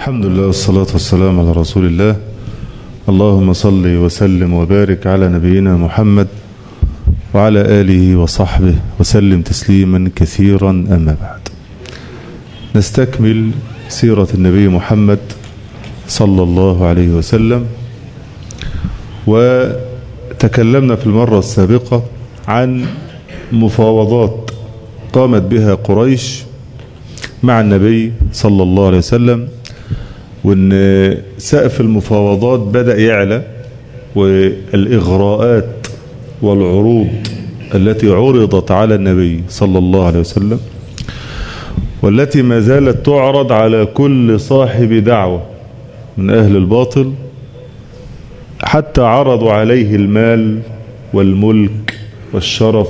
الحمد لله والصلاة والسلام على رسول الله اللهم صل وسلم وبارك على نبينا محمد وعلى آله وصحبه وسلم تسليما كثيرا أما بعد نستكمل سيرة النبي محمد صلى الله عليه وسلم وتكلمنا في المرة السابقة عن مفاوضات قامت بها قريش مع النبي صلى الله عليه وسلم وان سقف المفاوضات بدأ يعلى والإغراءات والعروض التي عرضت على النبي صلى الله عليه وسلم والتي ما زالت تعرض على كل صاحب دعوة من أهل الباطل حتى عرضوا عليه المال والملك والشرف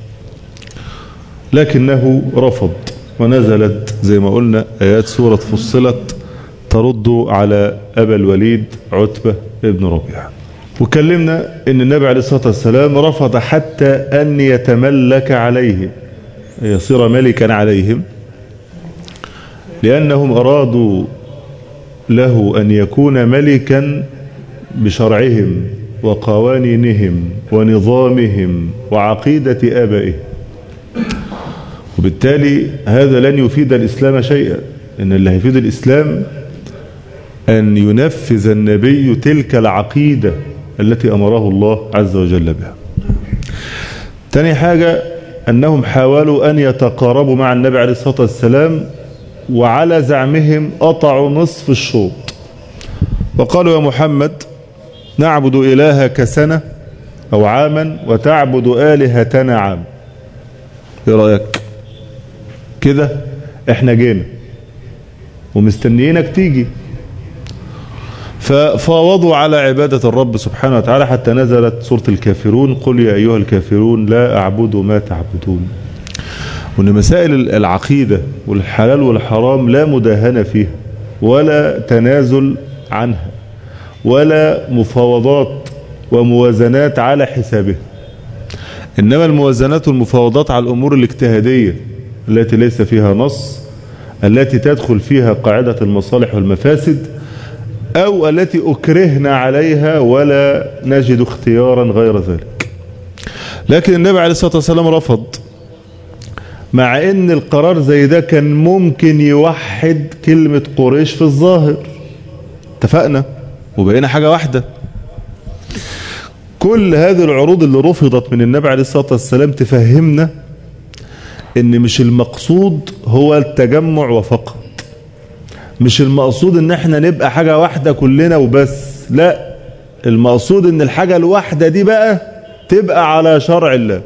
لكنه رفض ونزلت زي ما قلنا آيات سورة فصلت ترد على أبا الوليد عتبة ابن ربيعة وكلمنا ان النبي عليه الصلاة والسلام رفض حتى أن يتملك عليهم يصير ملكا عليهم لأنهم أرادوا له أن يكون ملكا بشرعهم وقوانينهم ونظامهم وعقيدة آبائهم وبالتالي هذا لن يفيد الإسلام شيئا إن اللي هيفيد الإسلام أن ينفذ النبي تلك العقيدة التي أمره الله عز وجل بها تاني حاجة أنهم حاولوا أن يتقاربوا مع النبي عليه الصلاة والسلام وعلى زعمهم قطعوا نصف الشوط وقالوا يا محمد نعبد إلهك سنة أو عاما وتعبد آلهتنا عام ايه رأيك كده احنا جينا ومستنيينك تيجي ففاوضوا على عبادة الرب سبحانه وتعالى حتى نزلت سورة الكافرون قل يا أيها الكافرون لا أعبد ما تعبدون وأن مسائل العقيدة والحلال والحرام لا مداهنة فيها ولا تنازل عنها ولا مفاوضات وموازنات على حسابها إنما الموازنات والمفاوضات على الأمور الاجتهادية التي ليس فيها نص التي تدخل فيها قاعدة المصالح والمفاسد أو التي أكرهنا عليها ولا نجد اختيارا غير ذلك لكن النبي عليه الصلاة والسلام رفض مع ان القرار زي ده كان ممكن يوحد كلمة قريش في الظاهر اتفقنا وبقينا حاجة واحدة كل هذه العروض اللي رفضت من النبي عليه الصلاة والسلام تفهمنا ان مش المقصود هو التجمع وفقط مش المقصود ان احنا نبقى حاجة واحدة كلنا وبس لا المقصود ان الحاجة الواحدة دي بقى تبقى على شرع الله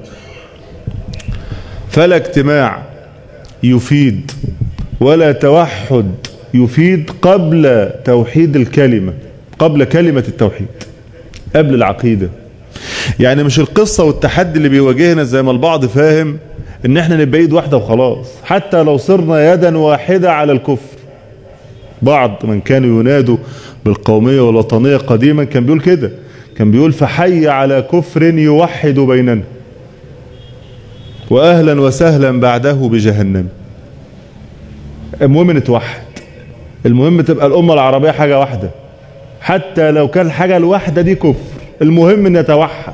فلا اجتماع يفيد ولا توحد يفيد قبل توحيد الكلمة قبل كلمة التوحيد قبل العقيدة يعني مش القصة والتحدي اللي بيواجهنا زي ما البعض فاهم ان احنا نبقى ايد واحدة وخلاص حتى لو صرنا يدا واحدة على الكفر بعض من كانوا ينادوا بالقومية والوطنية قديما كان بيقول كده كان بيقول فحي على كفر يوحد بيننا وأهلا وسهلا بعده بجهنم المهم نتوحد المهم تبقى الأمة العربية حاجة واحدة حتى لو كان الحاجة الواحدة دي كفر المهم نتوحد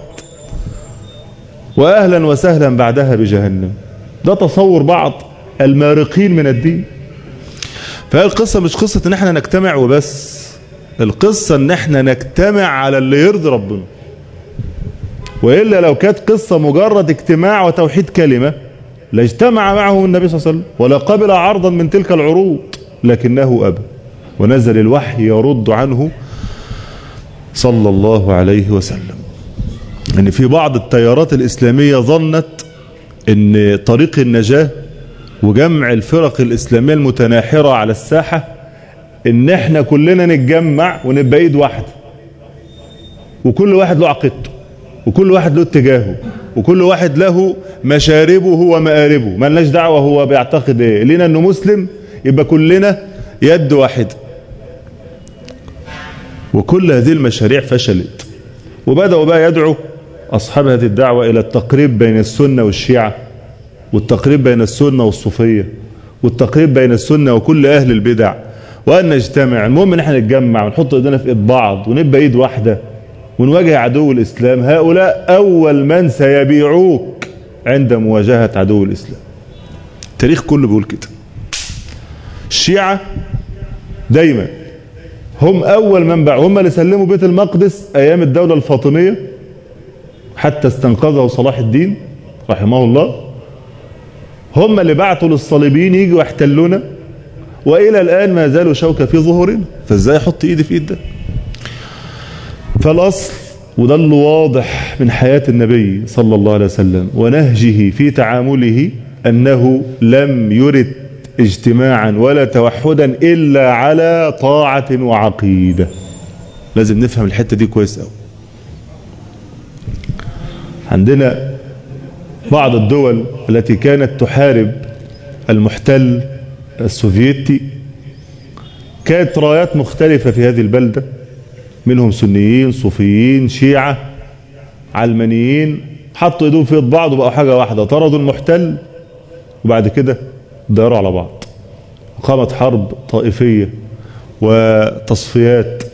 وأهلا وسهلا بعدها بجهنم ده تصور بعض المارقين من الدين فهي القصة مش قصة ان احنا نجتمع وبس القصة ان احنا نجتمع على اللي يرضي ربنا وإلا لو كانت قصة مجرد اجتماع وتوحيد كلمة لاجتمع معه النبي صلى الله عليه وسلم ولا قبل عرضا من تلك العروض لكنه أبى ونزل الوحي يرد عنه صلى الله عليه وسلم ان في بعض التيارات الإسلامية ظنت ان طريق النجاة وجمع الفرق الإسلامية المتناحرة على الساحة ان احنا كلنا نتجمع ونبقى ايد واحدة وكل واحد له عقيدته وكل واحد له اتجاهه وكل واحد له مشاربه ومآربه ما لناش دعوة هو بيعتقد ايه لنا انه مسلم يبقى كلنا يد واحدة وكل هذه المشاريع فشلت وبدأوا بقى يدعو أصحاب هذه الدعوة إلى التقريب بين السنة والشيعة والتقريب بين السنة والصوفية والتقريب بين السنة وكل أهل البدع وأن نجتمع المهم ان احنا نتجمع ونحط ايدينا في ايد بعض ونبقى ايد واحدة ونواجه عدو الإسلام هؤلاء أول من سيبيعوك عند مواجهة عدو الإسلام التاريخ كله بيقول كده الشيعة دايما هم أول من باعوا هم اللي سلموا بيت المقدس أيام الدولة الفاطمية حتى استنقذه صلاح الدين رحمه الله هم اللي بعتوا للصليبيين يجوا يحتلونا وإلى الآن ما زالوا شوكة في ظهورنا فازاي احط ايدي في ايد ده فالأصل وده اللي واضح من حياة النبي صلى الله عليه وسلم ونهجه في تعامله أنه لم يرد اجتماعا ولا توحدا إلا على طاعة وعقيدة لازم نفهم الحتة دي كويس قوي عندنا بعض الدول التي كانت تحارب المحتل السوفيتي كانت رايات مختلفة في هذه البلدة منهم سنيين صوفيين شيعة علمانيين حطوا ايدهم في بعض وبقوا حاجة واحدة طردوا المحتل وبعد كده داروا على بعض قامت حرب طائفية وتصفيات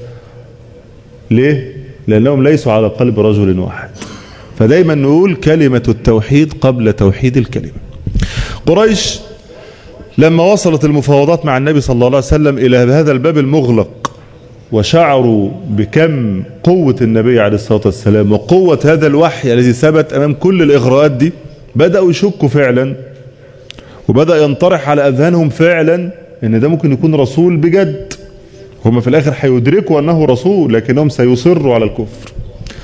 ليه؟ لأنهم ليسوا على قلب رجل واحد فدايما نقول كلمة التوحيد قبل توحيد الكلمة قريش لما وصلت المفاوضات مع النبي صلى الله عليه وسلم إلى هذا الباب المغلق وشعروا بكم قوة النبي عليه الصلاة والسلام وقوة هذا الوحي الذي ثبت أمام كل الإغراءات دي بدأوا يشكوا فعلا وبدأ ينطرح على أذهانهم فعلا ان ده ممكن يكون رسول بجد هم في الاخر هيدركوا انه رسول لكنهم سيصروا على الكفر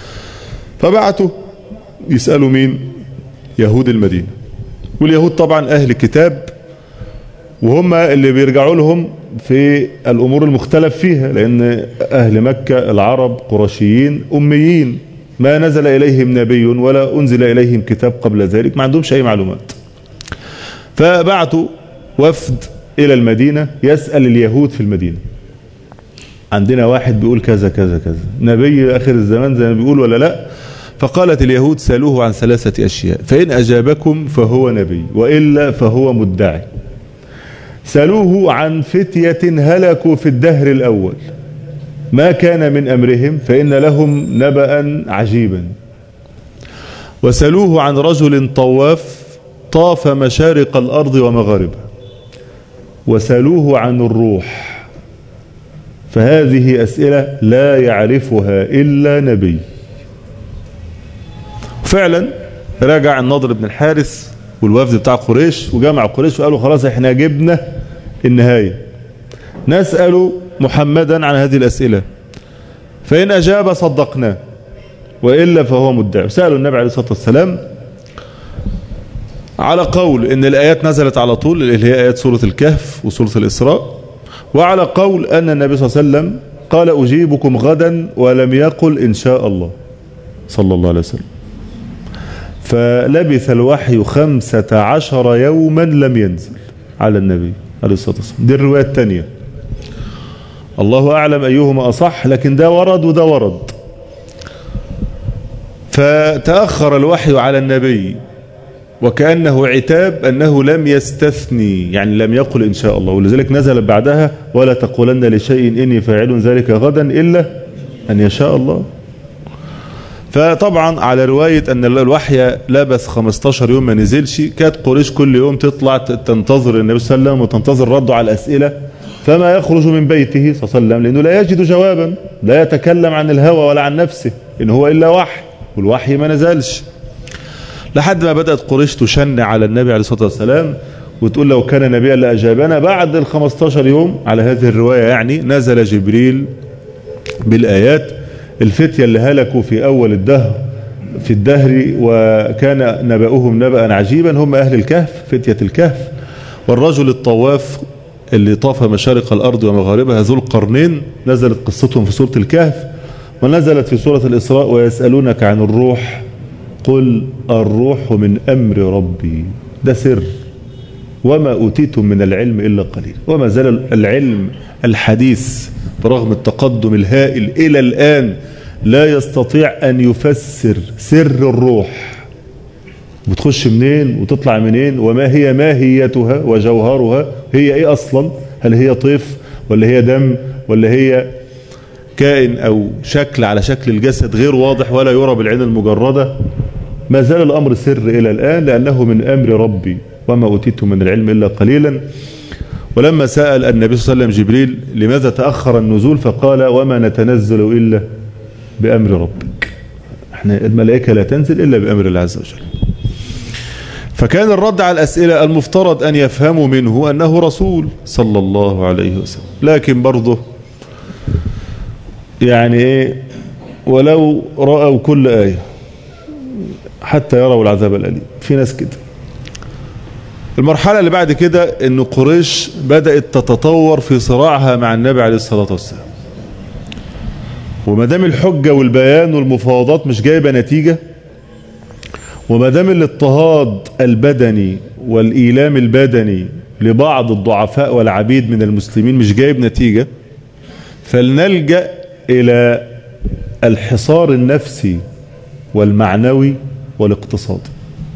فبعتوا يسألوا مين يهود المدينة واليهود طبعا اهل كتاب وهم اللي بيرجعوا لهم في الامور المختلف فيها لان اهل مكة العرب قرشيين اميين ما نزل اليهم نبي ولا انزل اليهم كتاب قبل ذلك ما عندهمش اي معلومات فبعتوا وفد إلى المدينة يسأل اليهود في المدينة عندنا واحد بيقول كذا كذا كذا نبي آخر الزمان زي ما بيقول ولا لا فقالت اليهود سألوه عن ثلاثة أشياء فإن أجابكم فهو نبي وإلا فهو مدعي سألوه عن فتية هلكوا في الدهر الأول ما كان من أمرهم فإن لهم نبأ عجيبا وسألوه عن رجل طواف طاف مشارق الأرض ومغاربها وسألوه عن الروح فهذه أسئلة لا يعرفها إلا نبي فعلا راجع النضر بن الحارث والوفد بتاع قريش وجمع قريش وقالوا خلاص احنا جبنا النهاية نسأل محمدا عن هذه الأسئلة فإن أجاب صدقناه وإلا فهو مدعي سألوا النبي عليه الصلاة والسلام على قول ان الآيات نزلت على طول اللي هي آيات سورة الكهف وسورة الإسراء وعلى قول أن النبي صلى الله عليه وسلم قال أجيبكم غدا ولم يقل إن شاء الله صلى الله عليه وسلم فلبث الوحي خمسة عشر يوما لم ينزل على النبي عليه الصلاة والسلام دي الرواية الثانية الله أعلم أيهما أصح لكن ده ورد وده ورد فتأخر الوحي على النبي وكأنه عتاب أنه لم يستثني يعني لم يقل إن شاء الله ولذلك نزل بعدها ولا تقولن لشيء إني فاعل ذلك غدا إلا أن يشاء الله فطبعا على رواية أن الوحي لبث 15 يوم ما نزلش كانت قريش كل يوم تطلع تنتظر النبي صلى الله عليه وسلم وتنتظر رده على الأسئلة فما يخرج من بيته صلى الله عليه وسلم لأنه لا يجد جوابا لا يتكلم عن الهوى ولا عن نفسه إن هو إلا وحي والوحي ما نزلش لحد ما بدأت قريش تشن على النبي عليه الصلاة والسلام وتقول لو كان نبيا لأجابنا بعد ال 15 يوم على هذه الرواية يعني نزل جبريل بالآيات الفتية اللي هلكوا في أول الدهر في الدهر وكان نبأهم نبأ عجيبا هم أهل الكهف فتية الكهف والرجل الطواف اللي طاف مشارق الأرض ومغاربها ذو القرنين نزلت قصتهم في سورة الكهف ونزلت في سورة الإسراء ويسألونك عن الروح قل الروح من أمر ربي ده سر وما أوتيتم من العلم إلا قليل وما زال العلم الحديث برغم التقدم الهائل إلى الآن لا يستطيع أن يفسر سر الروح بتخش منين وتطلع منين وما هي ماهيتها وجوهرها هي ايه اصلا هل هي طيف ولا هي دم ولا هي كائن أو شكل على شكل الجسد غير واضح ولا يرى بالعين المجردة ما زال الأمر سر إلى الآن لأنه من أمر ربي وما أوتيت من العلم إلا قليلا ولما سأل النبي صلى الله عليه وسلم جبريل لماذا تأخر النزول فقال وما نتنزل إلا بأمر ربك احنا الملائكة لا تنزل إلا بأمر الله عز وجل فكان الرد على الأسئلة المفترض أن يفهموا منه أنه رسول صلى الله عليه وسلم لكن برضه يعني ايه ولو رأوا كل آية حتى يروا العذاب الأليم في ناس كده المرحلة اللي بعد كده ان قريش بدأت تتطور في صراعها مع النبي عليه الصلاة والسلام وما دام الحجة والبيان والمفاوضات مش جايبة نتيجة وما دام الاضطهاد البدني والإيلام البدني لبعض الضعفاء والعبيد من المسلمين مش جايب نتيجة فلنلجأ إلى الحصار النفسي والمعنوي والاقتصادي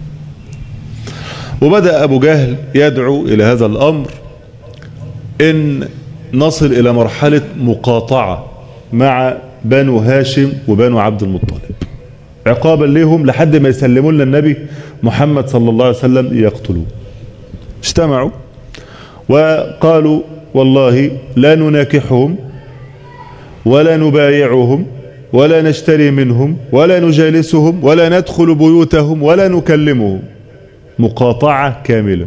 وبدأ أبو جهل يدعو إلى هذا الأمر إن نصل إلى مرحلة مقاطعة مع بنو هاشم وبنو عبد المطلب عقابا لهم لحد ما يسلموا لنا النبي محمد صلى الله عليه وسلم يقتلوه اجتمعوا وقالوا والله لا نناكحهم ولا نبايعهم ولا نشتري منهم ولا نجالسهم ولا ندخل بيوتهم ولا نكلمهم مقاطعة كاملة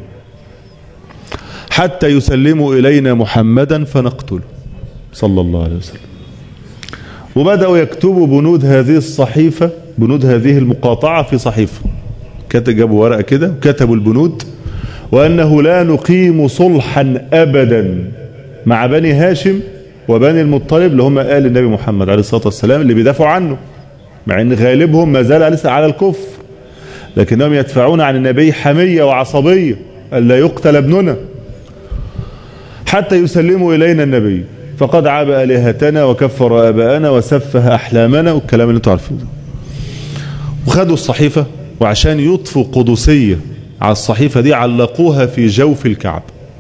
حتى يسلموا إلينا محمدا فنقتله صلى الله عليه وسلم وبدأوا يكتبوا بنود هذه الصحيفة بنود هذه المقاطعة في صحيفة جابوا ورقة كده كتبوا البنود وأنه لا نقيم صلحا أبدا مع بني هاشم وبني المطلب اللي هم آل النبي محمد عليه الصلاة والسلام اللي بيدافعوا عنه مع ان غالبهم ما زال لسه على الكفر لكنهم يدفعون عن النبي حمية وعصبية ألا يقتل ابننا حتى يسلموا إلينا النبي فقد عاب آلهتنا وكفر آباءنا وسفه أحلامنا والكلام اللي انتوا عارفينه ده وخدوا الصحيفة وعشان يطفوا قدسية على الصحيفة دي علقوها في جوف الكعب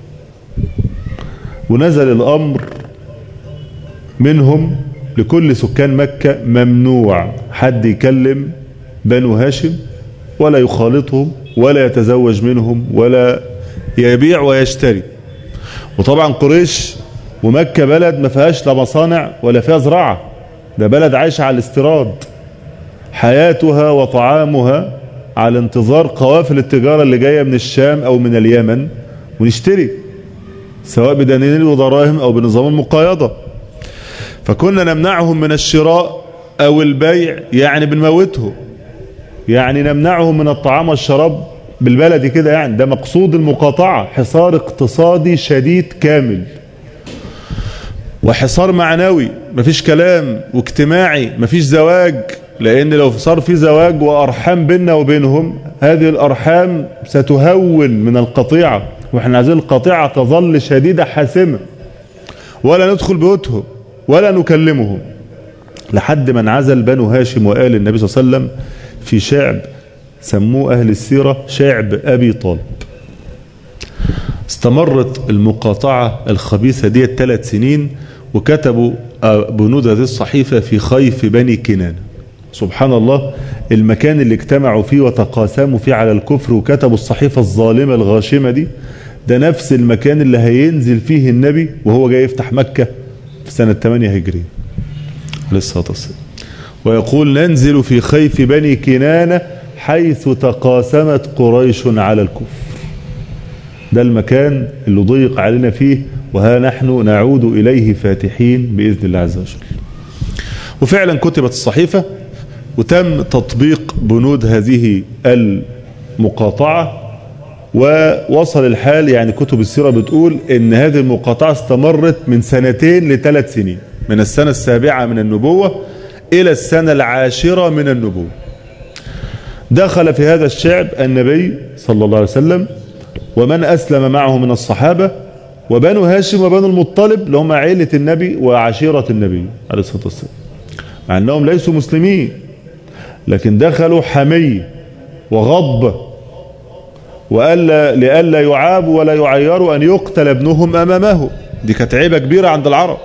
ونزل الأمر منهم لكل سكان مكة ممنوع حد يكلم بنو هاشم ولا يخالطهم ولا يتزوج منهم ولا يبيع ويشتري وطبعا قريش ومكة بلد ما فيهاش لا مصانع ولا فيها زراعة ده بلد عايشة على الاستيراد حياتها وطعامها على انتظار قوافل التجارة اللي جاية من الشام او من اليمن ونشتري سواء بدنانير ودراهم او بنظام المقايضة فكنا نمنعهم من الشراء او البيع يعني بنموتهم يعني نمنعهم من الطعام والشراب بالبلدي كده يعني ده مقصود المقاطعة حصار اقتصادي شديد كامل وحصار معنوي مفيش كلام واجتماعي مفيش زواج لان لو صار في زواج وارحام بيننا وبينهم هذه الارحام ستهون من القطيعة واحنا عايزين القطيعة تظل شديدة حاسمة ولا ندخل بيوتهم ولا نكلمهم لحد ما انعزل بنو هاشم وآل النبي صلى الله عليه وسلم في شعب سموه أهل السيرة شعب أبي طالب استمرت المقاطعة الخبيثة دي ثلاث سنين وكتبوا بنود هذه الصحيفة في خيف بني كنانة سبحان الله المكان اللي اجتمعوا فيه وتقاسموا فيه على الكفر وكتبوا الصحيفة الظالمة الغاشمة دي ده نفس المكان اللي هينزل فيه النبي وهو جاي يفتح مكة في سنة 8 هجرية عليه الصلاة والسلام ويقول ننزل في خيف بني كنانة حيث تقاسمت قريش على الكفر ده المكان اللي ضيق علينا فيه وها نحن نعود إليه فاتحين بإذن الله عز وجل وفعلا كتبت الصحيفة وتم تطبيق بنود هذه المقاطعة ووصل الحال يعني كتب السيرة بتقول ان هذه المقاطعة استمرت من سنتين لثلاث سنين من السنة السابعة من النبوة الى السنة العاشرة من النبوة دخل في هذا الشعب النبي صلى الله عليه وسلم ومن أسلم معه من الصحابة وبنو هاشم وبنو المطلب اللي هم عيلة النبي وعشيرة النبي عليه الصلاة والسلام مع أنهم ليسوا مسلمين لكن دخلوا حمي وغضب وألا لئلا يعابوا ولا يعيروا أن يقتل ابنهم أمامه دي كانت عيبة كبيرة عند العرب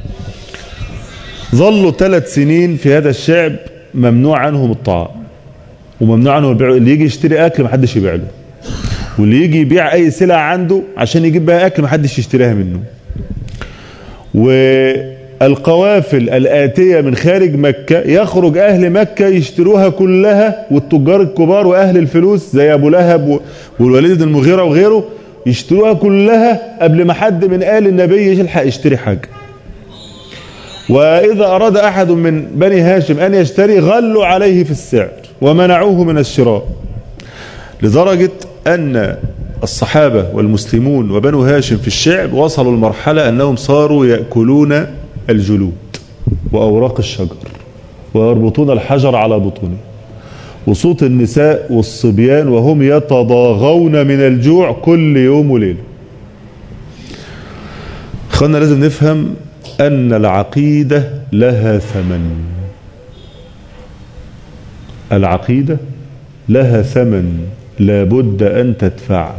ظلوا ثلاث سنين في هذا الشعب ممنوع عنهم الطعام وممنوع عنه البيع اللي يجي يشتري اكل محدش يبيع له واللي يجي يبيع اي سلعة عنده عشان يجيب بها اكل محدش يشتريها منه والقوافل الآتية من خارج مكة يخرج أهل مكة يشتروها كلها والتجار الكبار وأهل الفلوس زي أبو لهب والوليد بن المغيرة وغيره يشتروها كلها قبل ما حد من آل النبي يلحق يشتري حاجة وإذا أراد أحد من بني هاشم أن يشتري غلوا عليه في السعر ومنعوه من الشراء لدرجة أن الصحابة والمسلمون وبنو هاشم في الشعب وصلوا المرحلة أنهم صاروا يأكلون الجلود وأوراق الشجر ويربطون الحجر على بطونه وصوت النساء والصبيان وهم يتضاغون من الجوع كل يوم وليلة اخوانا لازم نفهم أن العقيدة لها ثمن العقيدة لها ثمن لابد أن تدفعه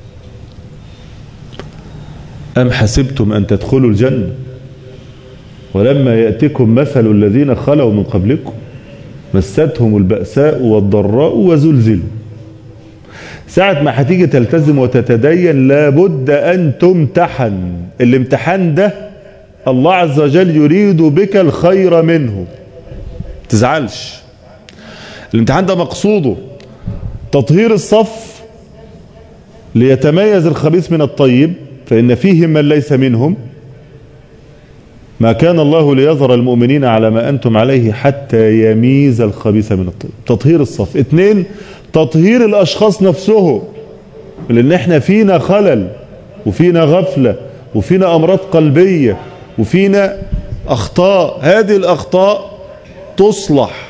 أم حسبتم أن تدخلوا الجنة ولما يأتكم مثل الذين خلوا من قبلكم مستهم البأساء والضراء وزلزلوا ساعة ما هتيجي تلتزم وتتدين لابد أن تمتحن الامتحان ده الله عز وجل يريد بك الخير منه تزعلش الامتحان ده مقصوده تطهير الصف ليتميز الخبيث من الطيب فإن فيهم من ليس منهم ما كان الله ليظهر المؤمنين على ما أنتم عليه حتى يميز الخبيث من الطيب تطهير الصف اثنين تطهير الأشخاص نفسهم لأن احنا فينا خلل وفينا غفلة وفينا أمراض قلبية وفينا أخطاء هذه الأخطاء تصلح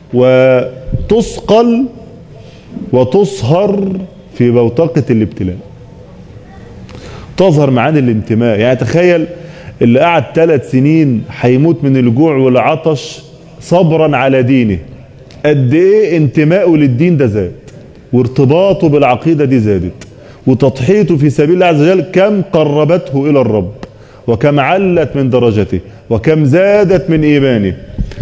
وتصقل وتصهر في بوتقة الابتلاء تظهر معاني الانتماء يعني تخيل اللي قعد ثلاث سنين هيموت من الجوع والعطش صبرا على دينه قد ايه انتمائه للدين ده زاد وارتباطه بالعقيدة دي زادت وتضحيته في سبيل الله عز وجل كم قربته إلى الرب وكم علت من درجته وكم زادت من إيمانه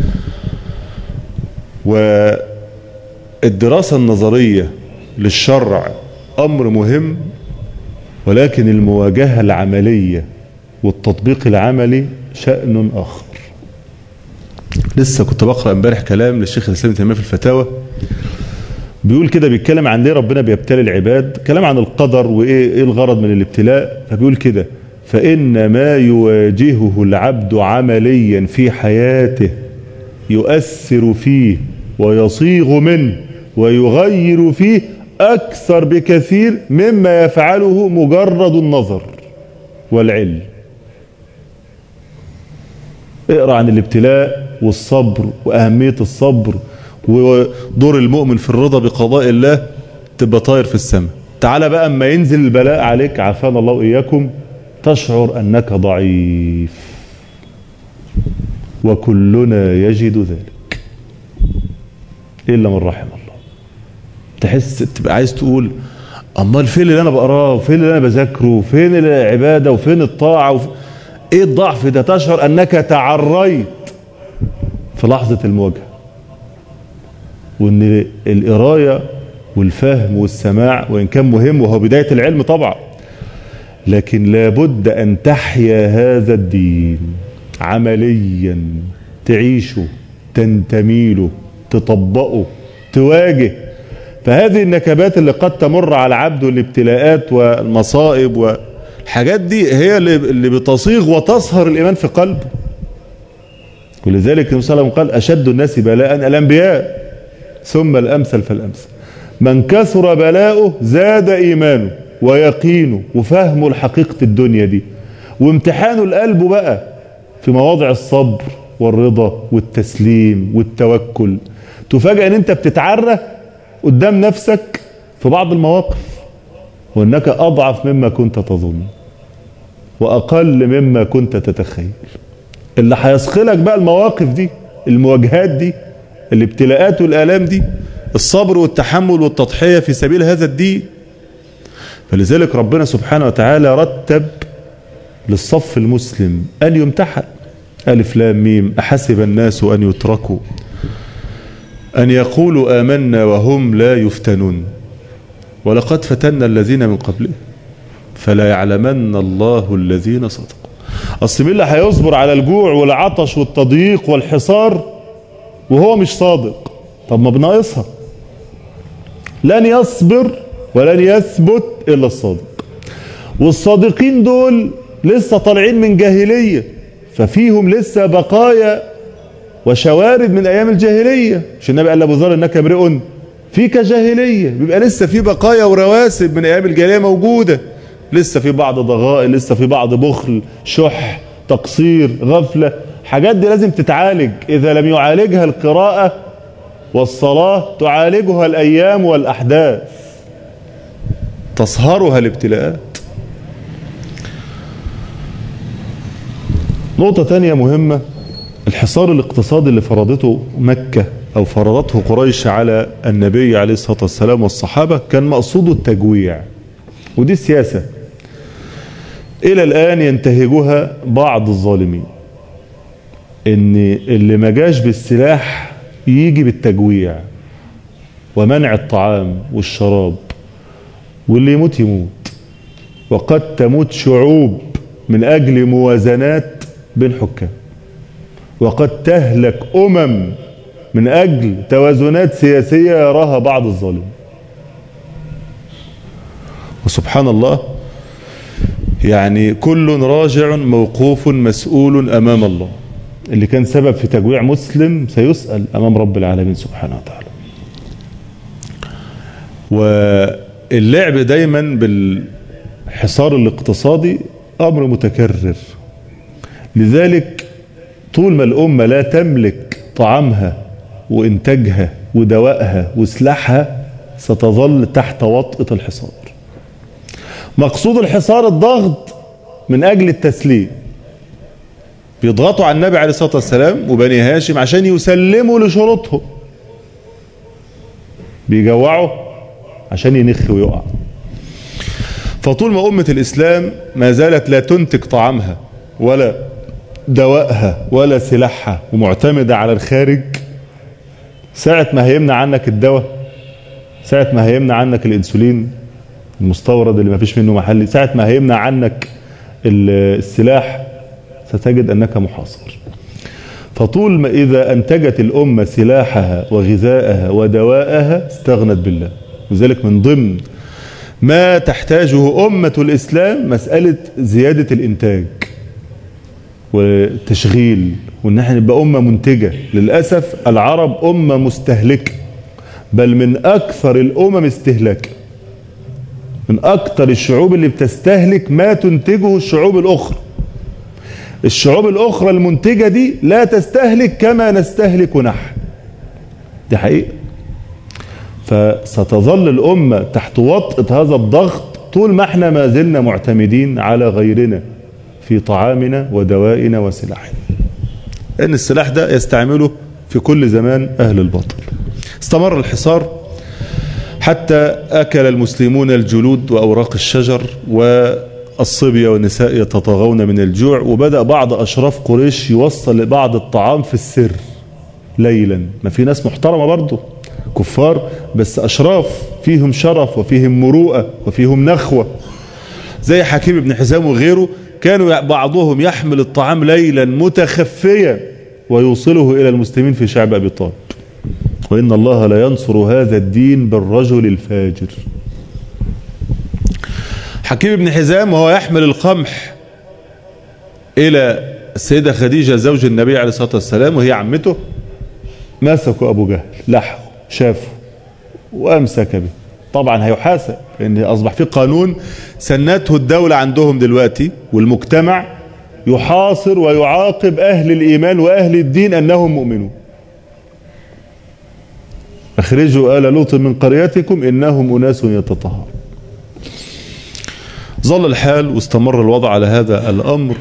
والدراسة النظرية للشرع أمر مهم ولكن المواجهة العملية والتطبيق العملي شأن آخر لسه كنت بقرأ امبارح كلام للشيخ الإسلام تيمية في الفتاوى بيقول كده بيتكلم عن ليه ربنا بيبتلي العباد كلام عن القدر وإيه إيه الغرض من الابتلاء فبيقول كده فإن ما يواجهه العبد عمليا في حياته يؤثر فيه ويصيغ منه ويغير فيه أكثر بكثير مما يفعله مجرد النظر والعلم اقرأ عن الابتلاء والصبر وأهمية الصبر ودور المؤمن في الرضا بقضاء الله تبقى طاير في السماء تعال بقى اما ينزل البلاء عليك عافانا الله وإياكم تشعر أنك ضعيف وكلنا يجد ذلك إلا من رحم الله تحس تبقى عايز تقول امال فين اللي انا بقراه وفين اللي انا بذاكره فين العباده وفين الطاعه وف... ايه الضعف ده تشعر انك تعريت في لحظه المواجهه وان القرايه والفهم والسماع وان كان مهم وهو بدايه العلم طبعا لكن لابد ان تحيا هذا الدين عمليا تعيشه تنتمي له تطبقه تواجه فهذه النكبات اللي قد تمر على العبد والابتلاءات والمصائب والحاجات دي هي اللي بتصيغ وتصهر الإيمان في قلبه ولذلك النبي صلى الله عليه وسلم قال أشد الناس بلاء الأنبياء ثم الأمثل فالأمثل من كثر بلاؤه زاد إيمانه ويقينه وفهمه لحقيقة الدنيا دي وامتحانه القلب بقى في مواضع الصبر والرضا والتسليم والتوكل تفاجأ ان انت بتتعرى قدام نفسك في بعض المواقف وانك اضعف مما كنت تظن واقل مما كنت تتخيل اللي هيثقلك بقى المواقف دي المواجهات دي الابتلاءات والالام دي الصبر والتحمل والتضحيه في سبيل هذا الدين فلذلك ربنا سبحانه وتعالى رتب للصف المسلم أن يمتحن ألف لام ميم أحسب الناس أن يتركوا أن يقولوا آمنا وهم لا يفتنون ولقد فتنا الذين من قبلهم فلا يعلمن الله الذين صدقوا أصل مين اللي هيصبر على الجوع والعطش والتضييق والحصار وهو مش صادق طب ما بناقصها لن يصبر ولن يثبت إلا الصادق والصادقين دول لسه طالعين من جاهلية ففيهم لسه بقايا وشوارد من أيام الجاهلية مش النبي قال لأبو ذر إنك امرئ فيك جاهلية بيبقى لسه في بقايا ورواسب من أيام الجاهلية موجودة لسه في بعض ضغائن لسه في بعض بخل شح تقصير غفلة حاجات دي لازم تتعالج إذا لم يعالجها القراءة والصلاة تعالجها الأيام والأحداث تصهرها الابتلاءات نقطة تانية مهمة الحصار الاقتصادي اللي فرضته مكة أو فرضته قريش على النبي عليه الصلاة والسلام والصحابة كان مقصوده التجويع ودي السياسة إلى الآن ينتهجها بعض الظالمين إن اللي ما جاش بالسلاح يجي بالتجويع ومنع الطعام والشراب واللي يموت يموت وقد تموت شعوب من أجل موازنات بين حكام وقد تهلك أمم من أجل توازنات سياسية يراها بعض الظالمين وسبحان الله يعني كل راجع موقوف مسؤول أمام الله اللي كان سبب في تجويع مسلم سيسأل أمام رب العالمين سبحانه وتعالى واللعب دايما بالحصار الاقتصادي أمر متكرر لذلك طول ما الأمة لا تملك طعامها وإنتاجها ودوائها وسلاحها ستظل تحت وطئة الحصار مقصود الحصار الضغط من أجل التسليم بيضغطوا على النبي عليه الصلاة والسلام وبني هاشم عشان يسلموا لشروطهم بيجوعوا عشان ينخ ويقع فطول ما أمة الإسلام ما زالت لا تنتج طعامها ولا دوائها ولا سلاحها ومعتمدة على الخارج ساعة ما هيمنع عنك الدواء ساعة ما هيمنع عنك الانسولين المستورد اللي ما فيش منه محلي ساعة ما هيمنع عنك السلاح ستجد أنك محاصر فطول ما إذا أنتجت الأمة سلاحها وغذاءها ودواءها استغنت بالله وذلك من ضمن ما تحتاجه أمة الإسلام مسألة زيادة الإنتاج والتشغيل وان احنا نبقى امه منتجه للاسف العرب امه مستهلكه بل من اكثر الامم استهلاكا من اكثر الشعوب اللي بتستهلك ما تنتجه الشعوب الاخرى الشعوب الاخرى المنتجه دي لا تستهلك كما نستهلك نحن دي حقيقه فستظل الامه تحت وطئه هذا الضغط طول ما احنا ما زلنا معتمدين على غيرنا في طعامنا ودوائنا وسلاحنا لأن السلاح ده يستعمله في كل زمان أهل الباطل استمر الحصار حتى أكل المسلمون الجلود وأوراق الشجر والصبية والنساء يتطاغون من الجوع وبدأ بعض أشراف قريش يوصل بعض الطعام في السر ليلا ما في ناس محترمة برضه كفار بس أشراف فيهم شرف وفيهم مروءة وفيهم نخوة زي حكيم بن حزام وغيره كانوا بعضهم يحمل الطعام ليلا متخفيا ويوصله إلى المسلمين في شعب أبي طالب وإن الله لا ينصر هذا الدين بالرجل الفاجر حكيم بن حزام وهو يحمل القمح إلى السيدة خديجة زوج النبي عليه الصلاة والسلام وهي عمته مسكوا أبو جهل لحه شافه وأمسك به طبعا هيحاسب لأن أصبح في قانون سنته الدولة عندهم دلوقتي والمجتمع يحاصر ويعاقب أهل الإيمان وأهل الدين أنهم مؤمنون أخرجوا آل لوط من قريتكم إنهم أناس يتطهرون ظل الحال واستمر الوضع على هذا الأمر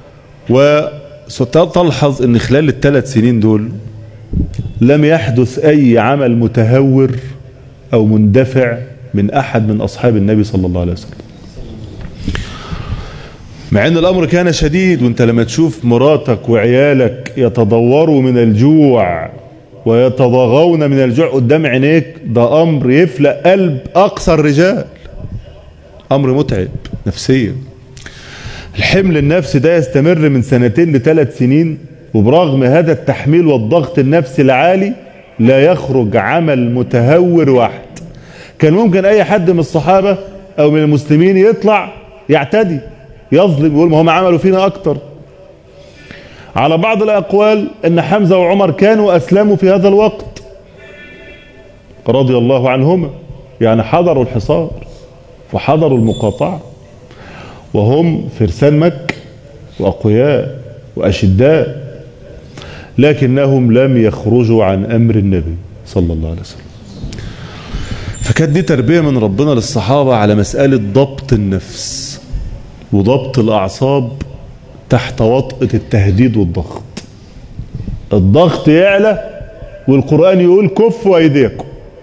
وستلحظ أن خلال الثلاث سنين دول لم يحدث أي عمل متهور أو مندفع من أحد من أصحاب النبي صلى الله عليه وسلم مع ان الامر كان شديد وانت لما تشوف مراتك وعيالك يتضوروا من الجوع ويتضاغون من الجوع قدام عينيك ده امر يفلق قلب اقصى الرجال امر متعب نفسيا الحمل النفسي ده يستمر من سنتين لثلاث سنين وبرغم هذا التحميل والضغط النفسي العالي لا يخرج عمل متهور واحد كان ممكن اي حد من الصحابة او من المسلمين يطلع يعتدي يظلم يقول ما هم عملوا فينا اكتر على بعض الاقوال ان حمزة وعمر كانوا اسلموا في هذا الوقت رضي الله عنهما يعني حضروا الحصار وحضروا المقاطعة وهم فرسان مكة وأقوياء وأشداء لكنهم لم يخرجوا عن أمر النبي صلى الله عليه وسلم فكانت دي تربية من ربنا للصحابة على مسألة ضبط النفس وضبط الأعصاب تحت وطأة التهديد والضغط الضغط يعلى والقرآن يقول كفوا أيديكم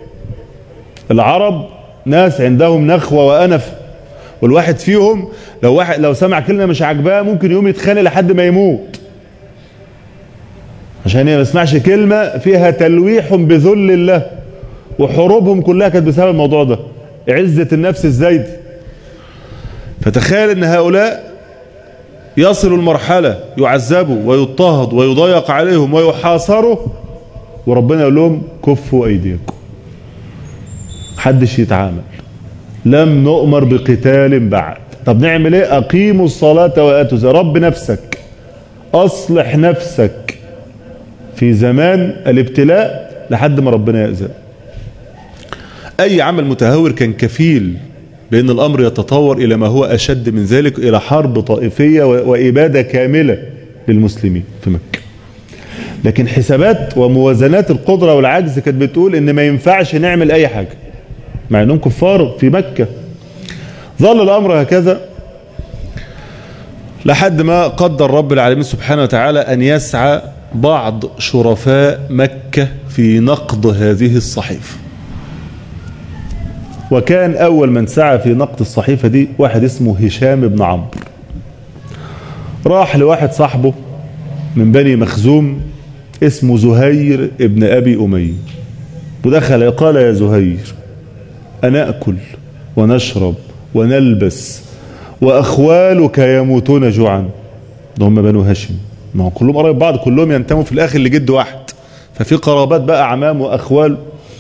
العرب ناس عندهم نخوة وأنف والواحد فيهم لو واحد لو سمع كلمة مش عاجباه ممكن يقوم يتخانق لحد ما يموت عشان ما يسمعش كلمة فيها تلويح بذل الله وحروبهم كلها كانت بسبب الموضوع ده عزة النفس الزايد فتخيل ان هؤلاء يصلوا المرحلة يعذبوا ويضطهد ويضيق عليهم ويحاصروا وربنا يقول لهم كفوا ايديكم محدش يتعامل لم نؤمر بقتال بعد طب نعمل ايه اقيموا الصلاة واتوا زي رب نفسك اصلح نفسك في زمان الابتلاء لحد ما ربنا يأذن اي عمل متهور كان كفيل بان الامر يتطور الى ما هو اشد من ذلك الى حرب طائفية وابادة كاملة للمسلمين في مكة لكن حسابات وموازنات القدرة والعجز كانت بتقول ان ما ينفعش نعمل اي حاجة مع انهم كفار في مكة ظل الامر هكذا لحد ما قدر رب العالمين سبحانه وتعالى ان يسعى بعض شرفاء مكة في نقض هذه الصحيفة وكان اول من سعى في نقض الصحيفة دي واحد اسمه هشام بن عمرو راح لواحد صاحبه من بني مخزوم اسمه زهير ابن ابي اميه ودخل قال يا زهير أنأكل ونشرب ونلبس وأخوالك يموتون جوعا ده هم بنو هاشم ما هم كلهم قريب بعض كلهم ينتموا في الآخر لجد واحد ففي قرابات بقى أعمام وأخوال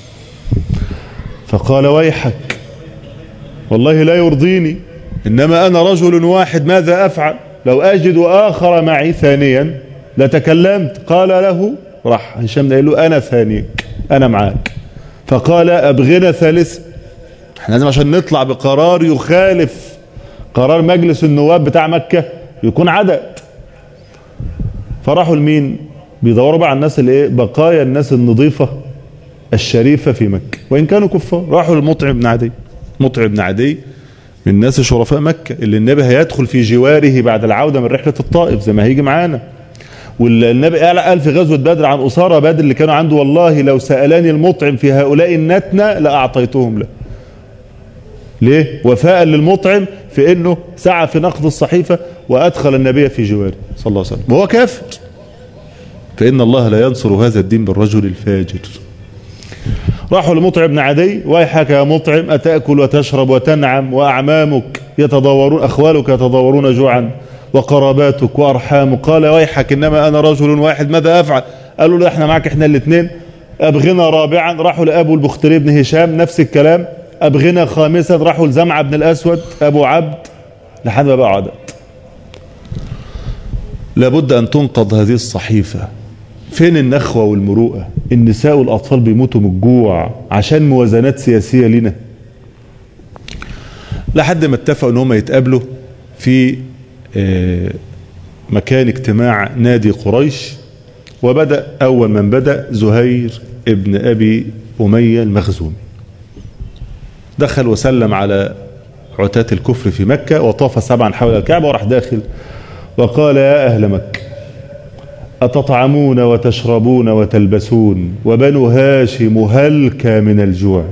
فقال ويحك والله لا يرضيني إنما أنا رجل واحد ماذا أفعل لو أجد آخر معي ثانيا لتكلمت قال له راح هشام قال له أنا ثانيك أنا معاك فقال أبغنا ثالثا احنا لازم عشان نطلع بقرار يخالف قرار مجلس النواب بتاع مكة يكون عدد فراحوا لمين بيدوروا بقى على الناس اللي ايه بقايا الناس النظيفة الشريفة في مكة وإن كانوا كفار راحوا لمطعم بن عدي مطعم بن عدي من الناس شرفاء مكة اللي النبي هيدخل في جواره بعد العودة من رحلة الطائف زي ما هيجي معانا والنبي قال في غزوة بدر عن أسارة بدر اللي كانوا عنده والله لو سألاني المطعم في هؤلاء النتنة لأعطيتهم له ليه وفاء للمطعم في انه سعى في نقض الصحيفة وادخل النبي في جواره صلى الله عليه وسلم وهو كافر فان الله لا ينصر هذا الدين بالرجل الفاجر راحوا لمطعم بن عدي ويحك يا مطعم أتأكل وتشرب وتنعم وأعمامك يتضورون أخوالك يتضورون جوعا وقراباتك وأرحامك قال ويحك إنما أنا رجل واحد ماذا أفعل قالوا له احنا معك احنا الاثنين أبغنا رابعا راحوا لأبو البختري بن هشام نفس الكلام أبغنا خامسا راحوا لزمعة بن الأسود أبو عبد لحد ما بقى عدد لابد أن تنقض هذه الصحيفة فين النخوة والمروءة النساء والأطفال بيموتوا من الجوع عشان موازنات سياسية لنا لحد ما اتفقوا ان هم يتقابلوا في مكان اجتماع نادي قريش وبدأ أول من بدأ زهير ابن أبي أمية المخزومي دخل وسلم على عتاة الكفر في مكة وطاف سبعا حول الكعبة وراح داخل وقال يا أهل مكة أتطعمون وتشربون وتلبسون وبنو هاشم هلك من الجوع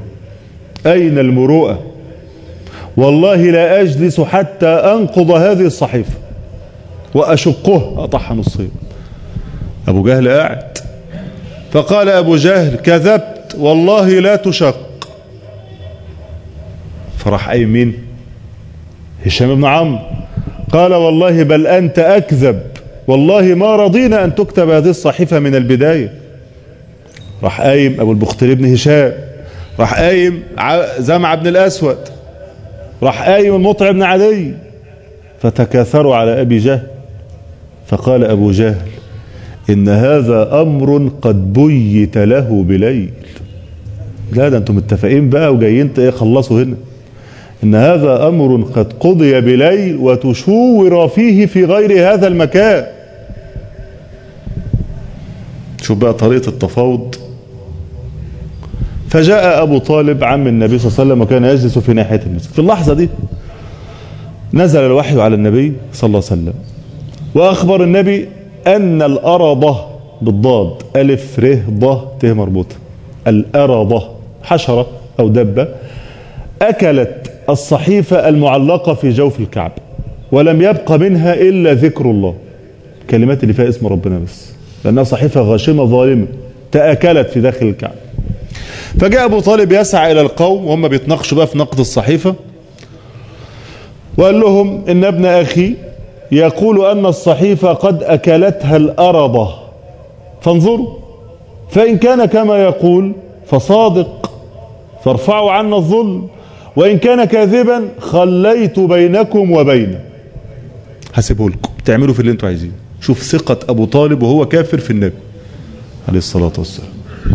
أين المروءة والله لا أجلس حتى أنقض هذه الصحيفة وأشقه أطح نصين أبو جهل قاعد فقال أبو جهل كذبت والله لا تشق فراح أي مين هشام بن عمرو قال والله بل أنت أكذب والله ما رضينا أن تكتب هذه الصحيفة من البداية راح قايم أبو البختري بن هشام راح قايم زمع بن الأسود راح قايم المطع بن عدي فتكاثروا على أبي جهل فقال أبو جهل إن هذا أمر قد بيت له بليل لا ده أنتم متفقين بقى وجايين تخلصوا هنا إن هذا أمر قد قضي بليل وتشور فيه في غير هذا المكان شوف بقى طريقة التفاوض فجاء أبو طالب عم النبي صلى الله عليه وسلم وكان يجلس في ناحية المسجد في اللحظة دي نزل الوحي على النبي صلى الله عليه وسلم وأخبر النبي أن الأرضة بالضاد ألف ر ض ت مربوطة الأرضة حشرة أو دبة أكلت الصحيفة المعلقة في جوف الكعب ولم يبق منها إلا ذكر الله كلمات اللي فيها اسم ربنا بس لأنها صحيفة غاشمة ظالمة تأكلت في داخل الكعب فجاء أبو طالب يسعى إلى القوم وهم بيتناقشوا بقى في نقد الصحيفة وقال لهم إن ابن أخي يقول أن الصحيفة قد أكلتها الأرضة فانظروا فإن كان كما يقول فصادق فارفعوا عنا الظلم وإن كان كاذبا خليت بينكم وبينه هسيبه لكم تعملوا في اللي انتوا عايزينه شوف ثقة أبو طالب وهو كافر في النبي عليه الصلاة والسلام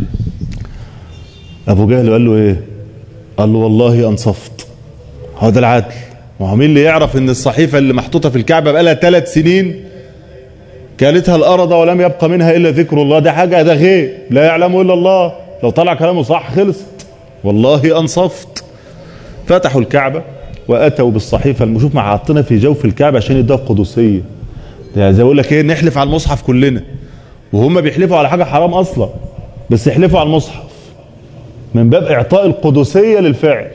أبو جهل قال له إيه قال له والله أنصفت هو ده العدل ما هو مين اللي يعرف ان الصحيفة اللي محطوطة في الكعبة بقالها ثلاث سنين كالتها الأرض ولم يبقى منها إلا ذكر الله ده حاجة ده غيب لا يعلمه إلا الله لو طلع كلامه صح خلصت والله أنصفت فتحوا الكعبة وأتوا بالصحيفة المشوف مع حاطينها في جوف الكعبة عشان يدوها قدسية يعني زي اقول لك ايه نحلف على المصحف كلنا وهم بيحلفوا على حاجة حرام أصلا بس يحلفوا على المصحف من باب إعطاء القدسية للفعل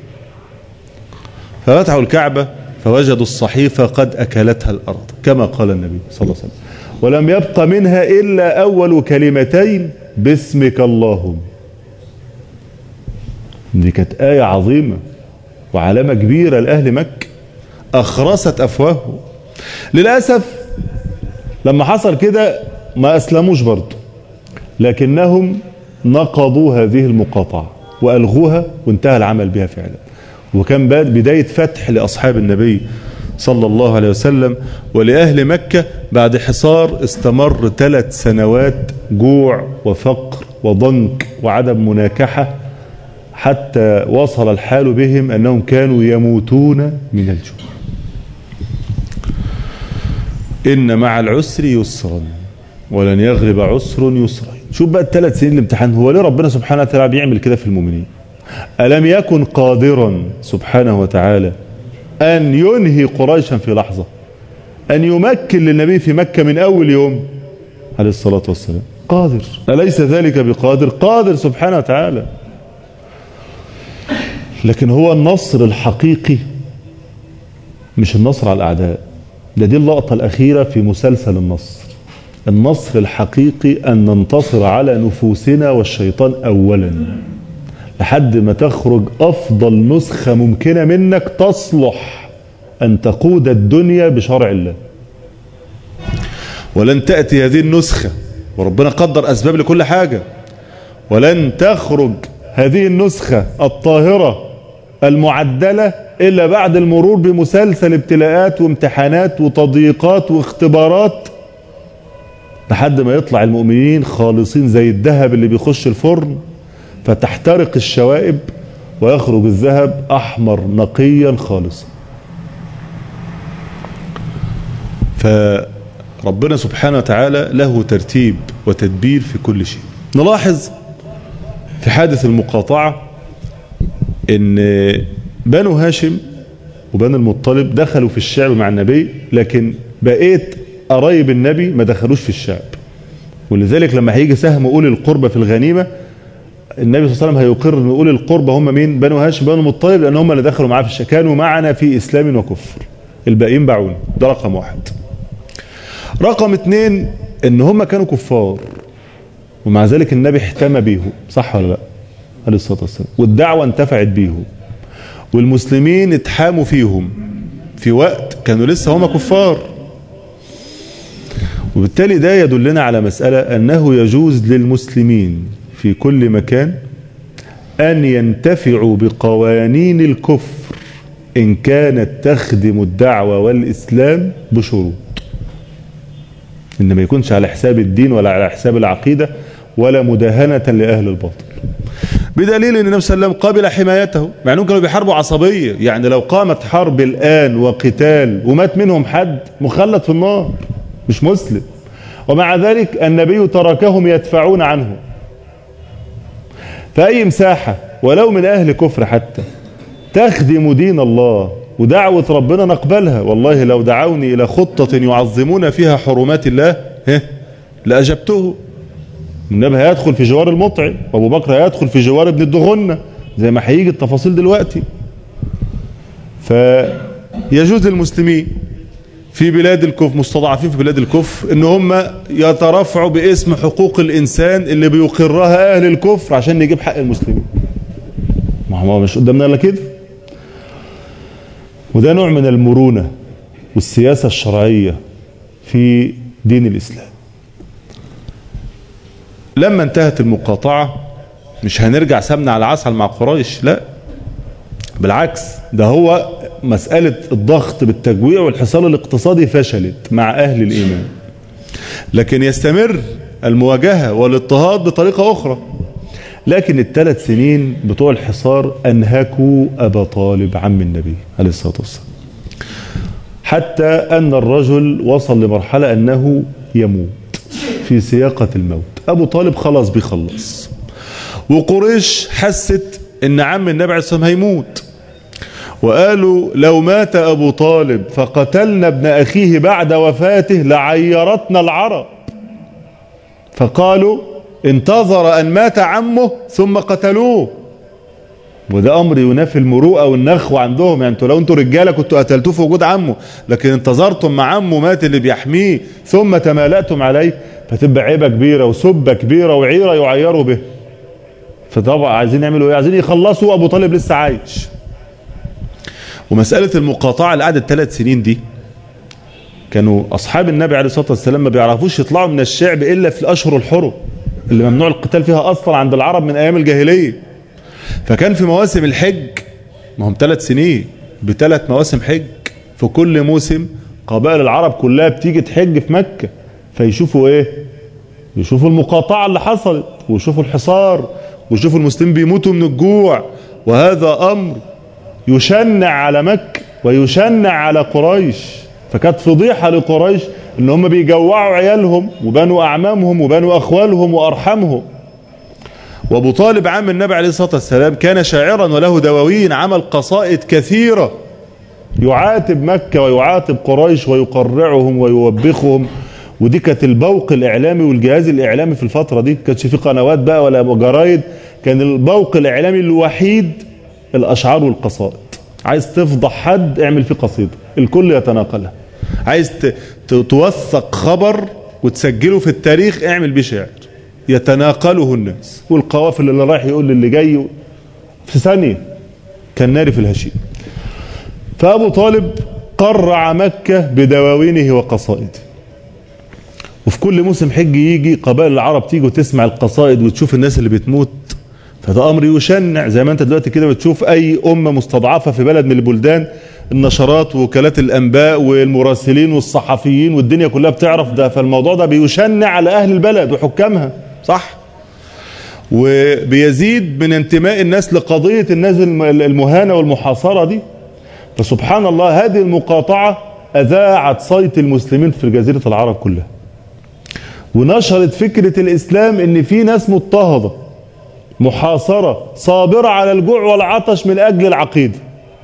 ففتحوا الكعبة فوجدوا الصحيفة قد أكلتها الأرض كما قال النبي صلى الله عليه وسلم ولم يبق منها إلا أول كلمتين باسمك اللهم دي كانت آية عظيمة وعلامة كبيرة لأهل مكة أخرست أفواههم للأسف لما حصل كده ما أسلموش برضه لكنهم نقضوا هذه المقاطعة وألغوها وانتهى العمل بها فعلا وكان بداية فتح لأصحاب النبي صلى الله عليه وسلم ولأهل مكة بعد حصار استمر ثلاث سنوات جوع وفقر وضنك وعدم مناكحة حتى وصل الحال بهم أنهم كانوا يموتون من الجوع إن مع العسر يسرا ولن يغلب عسر يسرا شوف بقى الثلاث سنين الامتحان هو ليه ربنا سبحانه وتعالى بيعمل كده في المؤمنين ألم يكن قادرا سبحانه وتعالى أن ينهي قريشا في لحظة أن يمكن للنبي في مكة من أول يوم عليه الصلاة والسلام قادر أليس ذلك بقادر قادر سبحانه وتعالى لكن هو النصر الحقيقي مش النصر على الأعداء ده دي اللقطة الأخيرة في مسلسل النصر النصر الحقيقي أن ننتصر على نفوسنا والشيطان أولا لحد ما تخرج أفضل نسخة ممكنة منك تصلح أن تقود الدنيا بشرع الله ولن تأتي هذه النسخة وربنا قدر أسباب لكل حاجة ولن تخرج هذه النسخة الطاهرة المعدلة إلا بعد المرور بمسلسل ابتلاءات وامتحانات وتضييقات واختبارات لحد ما يطلع المؤمنين خالصين زي الذهب اللي بيخش الفرن فتحترق الشوائب ويخرج الذهب أحمر نقيا خالصا فربنا سبحانه وتعالى له ترتيب وتدبير في كل شيء نلاحظ في حادث المقاطعة ان بنو هاشم وبنو المطلب دخلوا في الشعب مع النبي لكن بقية قرايب النبي ما دخلوش في الشعب ولذلك لما هيجي سهم أولي القربة في الغنيمة النبي صلى الله عليه وسلم هيقر ان أولي القربة هم مين بنو هاشم بنو المطلب لأن هم اللي دخلوا معاه في الشعب كانوا معنا في إسلام وكفر الباقيين باعون ده رقم واحد رقم اتنين ان هم كانوا كفار ومع ذلك النبي احتمى بيهم صح ولا لا عليه الصلاة والسلام والدعوة انتفعت بيهم والمسلمين اتحاموا فيهم في وقت كانوا لسه هم كفار وبالتالي ده يدلنا على مسألة أنه يجوز للمسلمين في كل مكان أن ينتفعوا بقوانين الكفر إن كانت تخدم الدعوة والإسلام بشروط إن ما يكونش على حساب الدين ولا على حساب العقيدة ولا مداهنة لأهل الباطل بدليل ان النبي صلى الله عليه وسلم قبل حمايته مع انهم كانوا بيحاربوا عصبيه يعني لو قامت حرب الان وقتال ومات منهم حد مخلد في النار مش مسلم ومع ذلك النبي تركهم يدفعون عنه فأي مساحة ولو من أهل كفر حتى تخدم دين الله ودعوة ربنا نقبلها والله لو دعوني إلى خطة يعظمون فيها حرمات الله لأجبته النبي هيدخل في جوار المطعم وابو بكر هيدخل في جوار ابن الدغنة زي ما هيجي التفاصيل دلوقتي فيجوز للمسلمين في بلاد الكفر مستضعفين في بلاد الكفر ان هم يترفعوا باسم حقوق الانسان اللي بيقرها اهل الكفر عشان نجيب حق المسلمين ما هو مش قدامنا الا كده وده نوع من المرونة والسياسة الشرعية في دين الإسلام لما انتهت المقاطعة مش هنرجع سمنة على عسل مع قريش لا بالعكس ده هو مسألة الضغط بالتجويع والحصار الاقتصادي فشلت مع أهل الإيمان لكن يستمر المواجهة والاضطهاد بطريقة أخرى لكن الثلاث سنين بتوع الحصار أنهكوا أبا طالب عم النبي عليه الصلاة والسلام حتى أن الرجل وصل لمرحلة أنه يموت في سياقة الموت أبو طالب خلاص بيخلص وقريش حست أن عم النبي عليه الصلاة والسلام هيموت وقالوا لو مات أبو طالب فقتلنا ابن أخيه بعد وفاته لعيرتنا العرب فقالوا انتظر أن مات عمه ثم قتلوه وده أمر ينافي المروءة والنخوة عندهم يعني انتوا لو انتوا رجالة كنتوا قتلتوه في وجود عمه لكن انتظرتم مع عمه مات اللي بيحميه ثم تمالأتم عليه فتبقى عيبة كبيرة وسبة كبيرة وعيرة يعيروا به فطبعا عايزين يعملوا ايه عايزين يخلصوا أبو طالب لسه عايش ومسألة المقاطعة اللي قعدت ثلاث سنين دي كانوا أصحاب النبي عليه الصلاة والسلام ما بيعرفوش يطلعوا من الشعب إلا في الأشهر الحرم اللي ممنوع القتال فيها أصلا عند العرب من أيام الجاهلية فكان في مواسم الحج ما هم ثلاث سنين بثلاث مواسم حج في كل موسم قبائل العرب كلها بتيجي تحج في مكة فيشوفوا ايه يشوفوا المقاطعة اللي حصلت ويشوفوا الحصار ويشوفوا المسلمين بيموتوا من الجوع وهذا أمر يشنع على مكة ويشنع على قريش فكانت فضيحة لقريش ان هم بيجوعوا عيالهم وبنوا اعمامهم وبنوا اخوالهم وارحامهم وابو طالب عم النبي عليه الصلاة والسلام كان شاعرا وله دواوين عمل قصائد كثيرة يعاتب مكة ويعاتب قريش ويقرعهم ويوبخهم ودي كانت البوق الاعلامي والجهاز الاعلامي في الفترة دي كانتش في قنوات بقى ولا جرايد كان البوق الاعلامي الوحيد الاشعار والقصائد عايز تفضح حد اعمل فيه قصيدة الكل يتناقلها عايز توثق خبر وتسجله في التاريخ اعمل بيه شعر يتناقله الناس والقوافل اللي رايح يقول للي جاي في ثانية كان ناري في الهشيم فأبو طالب قرع مكة بدواوينه وقصائده وفي كل موسم حج يجي قبائل العرب تيجي وتسمع القصائد وتشوف الناس اللي بتموت فده أمر يشنع زي ما انت دلوقتي كده بتشوف أي أمة مستضعفة في بلد من البلدان النشرات ووكالات الأنباء والمراسلين والصحفيين والدنيا كلها بتعرف ده فالموضوع ده بيشنع على أهل البلد وحكامها صح وبيزيد من انتماء الناس لقضية الناس المهانة والمحاصرة دي فسبحان الله هذه المقاطعة أذاعت صيت المسلمين في جزيرة العرب كلها ونشرت فكرة الإسلام إن في ناس مضطهدة محاصرة صابرة على الجوع والعطش من أجل العقيدة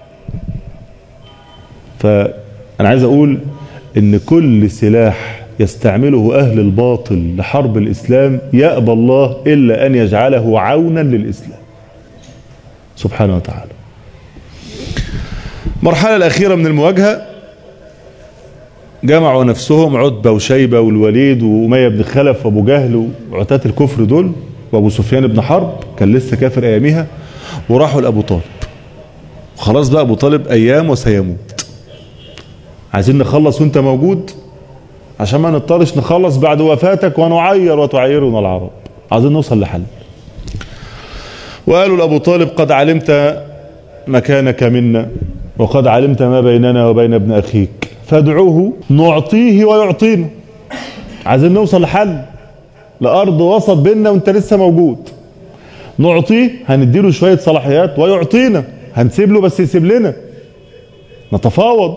فأنا عايز أقول إن كل سلاح يستعمله أهل الباطل لحرب الإسلام يأبى الله إلا أن يجعله عونا للإسلام سبحانه وتعالى المرحلة الأخيرة من المواجهة جمعوا نفسهم عتبة وشيبة والوليد وأمية بن خلف وأبو جهل وعتاة الكفر دول وأبو سفيان بن حرب كان لسه كافر أيامها وراحوا لأبو طالب خلاص بقى أبو طالب أيام وسيموت عايزين نخلص وانت موجود عشان ما نضطرش نخلص بعد وفاتك ونعير وتعيرنا العرب عايزين نوصل لحل وقالوا لأبو طالب قد علمت مكانك منا وقد علمت ما بيننا وبين ابن أخيك فادعوه نعطيه ويعطينا عايزين نوصل لحل لأرض وسط بيننا وانت لسه موجود نعطيه هنديله شوية صلاحيات ويعطينا هنسيب له بس يسيب لنا نتفاوض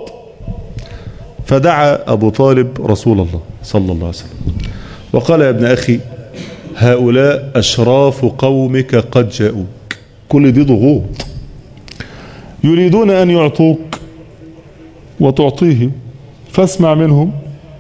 فدعا أبو طالب رسول الله صلى الله عليه وسلم وقال يا ابن أخي هؤلاء أشراف قومك قد جاءوك كل دي ضغوط يريدون أن يعطوك وتعطيهم فاسمع منهم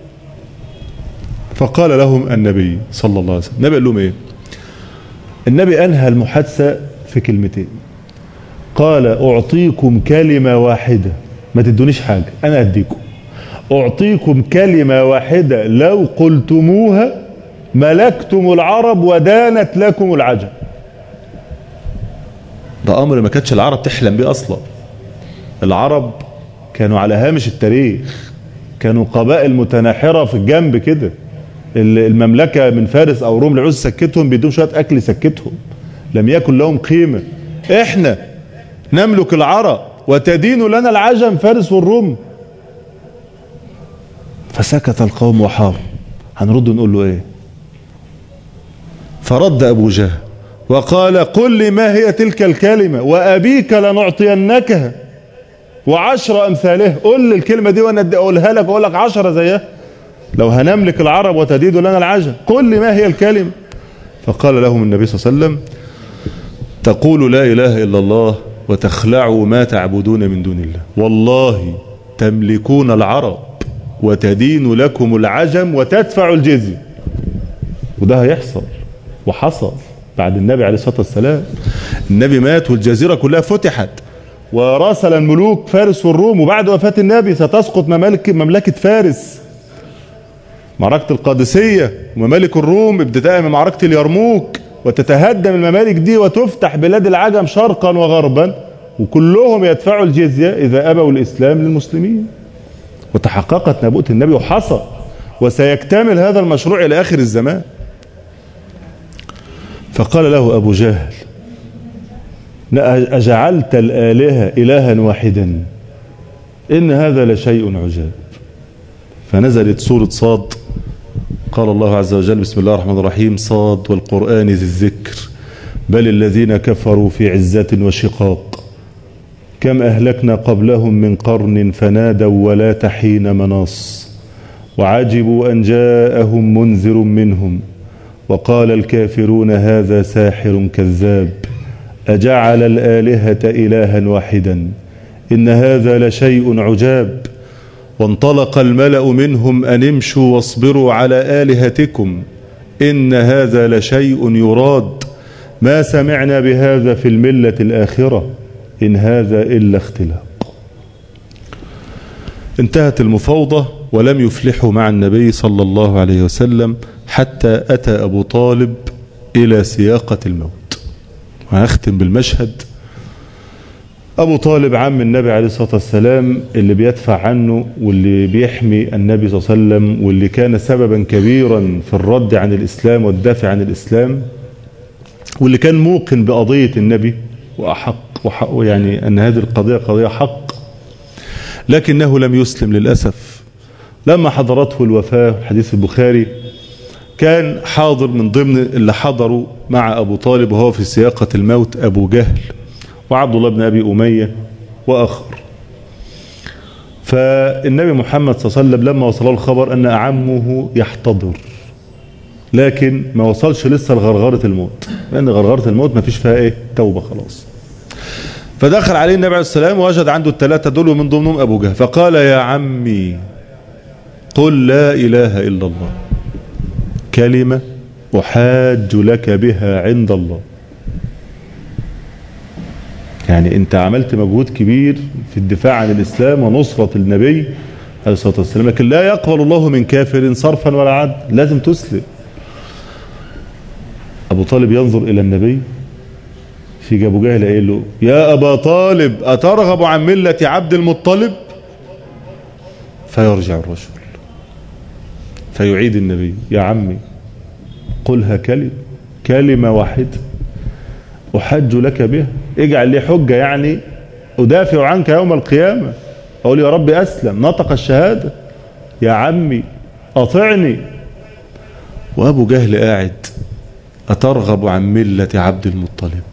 فقال لهم النبي صلى الله عليه وسلم النبي قال لهم ايه النبي انهى المحادثه في كلمتين قال اعطيكم كلمه واحده ما تدونيش حاجه انا اديكم اعطيكم كلمه واحده لو قلتموها ملكتم العرب ودانت لكم العجب ده امر ما كانتش العرب تحلم بيه اصلا العرب كانوا على هامش التاريخ كانوا قبائل متناحرة في الجنب كده المملكة من فارس او روم العز سكتهم بيدوم شوية اكل يسكتهم لم يكن لهم قيمة احنا نملك العرب وتدين لنا العجم فارس والروم فسكت القوم وحاروا هنرد نقول له ايه فرد ابو جهل وقال قل لي ما هي تلك الكلمة وابيك لنعطينكها وعشر امثاله قول لي الكلمة دي وانا اقولها لك واقول لك عشرة زيها لو هنملك العرب وتديد لنا العجم قل لي ما هي الكلمة فقال لهم النبي صلى الله عليه وسلم تقول لا اله الا الله وتخلعوا ما تعبدون من دون الله والله تملكون العرب وتدين لكم العجم وتدفع الجزية وده هيحصل وحصل بعد النبي عليه الصلاة والسلام النبي مات والجزيرة كلها فتحت وراسل الملوك فارس والروم وبعد وفاة النبي ستسقط ممالك مملكة فارس معركة القادسية وممالك الروم ابتداء من معركة اليرموك وتتهدم الممالك دي وتفتح بلاد العجم شرقا وغربا وكلهم يدفعوا الجزية إذا أبوا الإسلام للمسلمين وتحققت نبوءة النبي وحصل وسيكتمل هذا المشروع إلى آخر الزمان فقال له أبو جهل أجعلت الآلهة إلها واحدا إن هذا لشيء عجاب فنزلت سورة صاد قال الله عز وجل بسم الله الرحمن الرحيم صاد والقرآن ذي الذكر بل الذين كفروا في عزة وشقاق كم أهلكنا قبلهم من قرن فنادوا ولا تحين مناص وعجبوا أن جاءهم منذر منهم وقال الكافرون هذا ساحر كذاب أجعل الآلهة إلها واحدا إن هذا لشيء عجاب وانطلق الملأ منهم أن امشوا واصبروا على آلهتكم إن هذا لشيء يراد ما سمعنا بهذا في الملة الآخرة إن هذا إلا اختلاق انتهت المفاوضة ولم يفلحوا مع النبي صلى الله عليه وسلم حتى أتى أبو طالب إلى سياقة الموت وهختم بالمشهد أبو طالب عم النبي عليه الصلاة والسلام اللي بيدفع عنه واللي بيحمي النبي صلى الله عليه وسلم واللي كان سببا كبيرا في الرد عن الإسلام والدافع عن الإسلام واللي كان موقن بقضية النبي وأحق وحق يعني أن هذه القضية قضية حق لكنه لم يسلم للأسف لما حضرته الوفاة حديث البخاري كان حاضر من ضمن اللي حضروا مع أبو طالب وهو في سياقة الموت أبو جهل وعبد الله بن أبي أمية وآخر فالنبي محمد صلى الله عليه وسلم لما وصله الخبر أن أعمه يحتضر لكن ما وصلش لسه لغرغرة الموت لأن غرغرة الموت ما فيش فيها إيه توبة خلاص فدخل عليه النبي عليه السلام ووجد عنده الثلاثة دول ومن ضمنهم أبو جهل فقال يا عمي قل لا إله إلا الله كلمة أحاج لك بها عند الله يعني انت عملت مجهود كبير في الدفاع عن الإسلام ونصرة النبي عليه الصلاة والسلام لكن لا يقبل الله من كافر صرفا ولا عدل لازم تسلم أبو طالب ينظر إلى النبي في أبو جهل قايل له يا أبا طالب أترغب عن ملة عبد المطلب فيرجع الرجل فيعيد النبي يا عمي قلها كلمة كلمة واحدة أحج لك بها اجعل لي حجة يعني أدافع عنك يوم القيامة أقول يا رب أسلم نطق الشهادة يا عمي أطعني وأبو جهل قاعد أترغب عن ملة عبد المطلب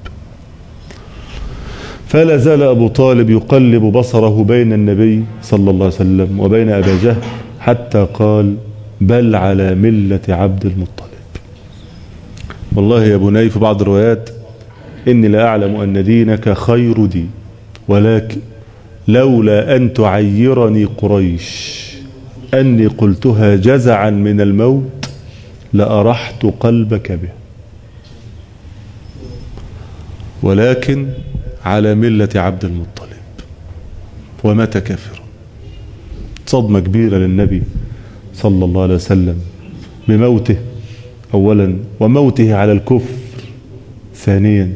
فلا زال أبو طالب يقلب بصره بين النبي صلى الله عليه وسلم وبين أبا جهل حتى قال بل على ملة عبد المطلب والله يا بني في بعض الروايات إني لا أعلم أن دينك خير دين ولكن لولا أن تعيرني قريش أني قلتها جزعا من الموت لأرحت قلبك به ولكن على ملة عبد المطلب ومات كافرا صدمة كبيرة للنبي صلى الله عليه وسلم بموته أولا وموته على الكفر ثانيا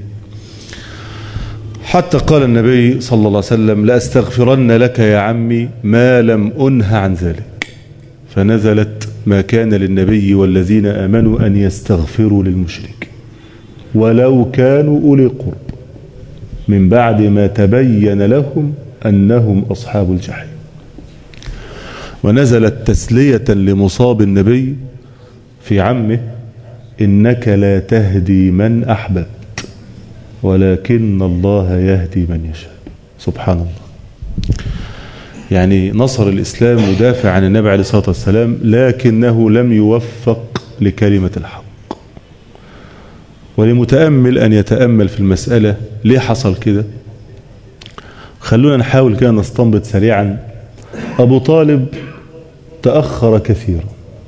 حتى قال النبي صلى الله عليه وسلم لأستغفرن لك يا عمي ما لم أنه عن ذلك فنزلت ما كان للنبي والذين آمنوا أن يستغفروا للمشرك ولو كانوا أولي قرب من بعد ما تبين لهم أنهم أصحاب الجحيم ونزلت تسلية لمصاب النبي في عمه إنك لا تهدي من أحببت ولكن الله يهدي من يشاء سبحان الله يعني نصر الإسلام ودافع عن النبي عليه الصلاة والسلام لكنه لم يوفق لكلمة الحق ولمتأمل أن يتأمل في المسألة ليه حصل كده خلونا نحاول كده نستنبط سريعا أبو طالب تأخر كثيرا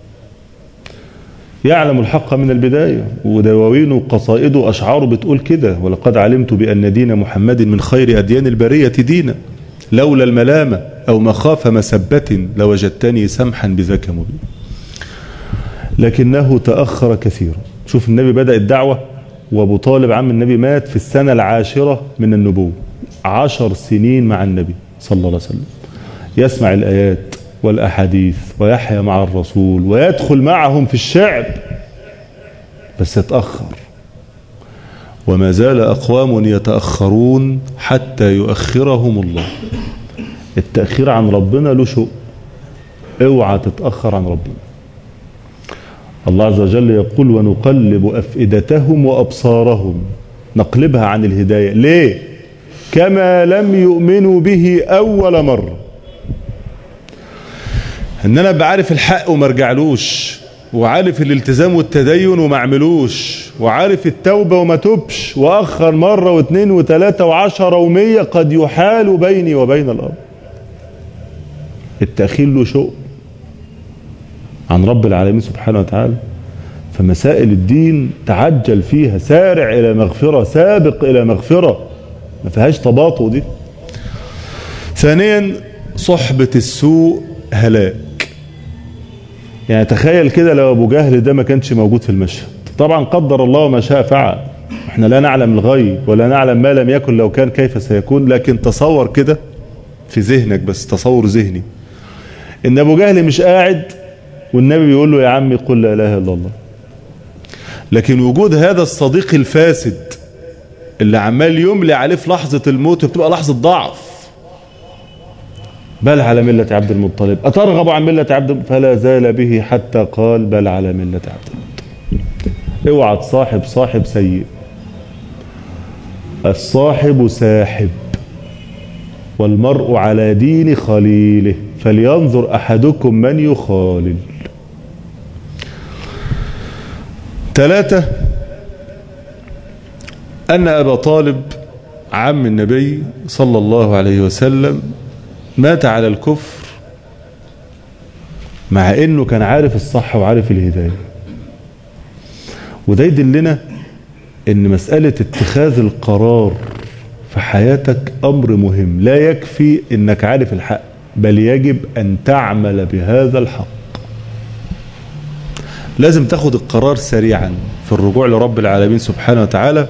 يعلم الحق من البداية ودواوينه وقصائده وأشعاره بتقول كده ولقد علمت بأن دين محمد من خير أديان البرية دينا لولا الملامة أو مخاف مسبة لوجدتني سمحا بذاك مبين لكنه تأخر كثيرا شوف النبي بدأ الدعوة وابو طالب عم النبي مات في السنة العاشرة من النبوة عشر سنين مع النبي صلى الله عليه وسلم يسمع الآيات والأحاديث ويحيا مع الرسول ويدخل معهم في الشعب بس يتأخر وما زال أقوام يتأخرون حتى يؤخرهم الله التأخير عن ربنا له شؤم اوعى تتأخر عن ربنا الله عز وجل يقول ونقلب أفئدتهم وأبصارهم نقلبها عن الهداية ليه كما لم يؤمنوا به أول مرة ان انا بعرف الحق وما ارجعلوش وعارف الالتزام والتدين وما اعملوش وعارف التوبة وما تبش واخر مرة واثنين وثلاثة وعشرة ومية قد يحال بيني وبين الارض التأخير له شؤم عن رب العالمين سبحانه وتعالى فمسائل الدين تعجل فيها سارع إلى مغفرة سابق إلى مغفرة ما فيهاش تباطؤ دي ثانيا صحبة السوء هلاك يعني تخيل كده لو أبو جهل ده ما كانش موجود في المشهد طبعا قدر الله ما شاء فعل احنا لا نعلم الغيب ولا نعلم ما لم يكن لو كان كيف سيكون لكن تصور كده في ذهنك بس تصور ذهني ان ابو جهل مش قاعد والنبي بيقول له يا عمي قل لا اله الا الله لكن وجود هذا الصديق الفاسد اللي عمال يملي عليه في لحظة الموت بتبقى لحظة ضعف بل على ملة عبد المطلب أترغب عن ملة عبد فلا زال به حتى قال بل على ملة عبد المطلب اوعى تصاحب صاحب سيء الصاحب ساحب والمرء على دين خليله فلينظر أحدكم من يخالل ثلاثة أن أبا طالب عم النبي صلى الله عليه وسلم مات على الكفر مع انه كان عارف الصح وعارف الهداية وده يدلنا ان مسألة اتخاذ القرار في حياتك امر مهم لا يكفي انك عارف الحق بل يجب أن تعمل بهذا الحق لازم تاخد القرار سريعا في الرجوع لرب العالمين سبحانه وتعالى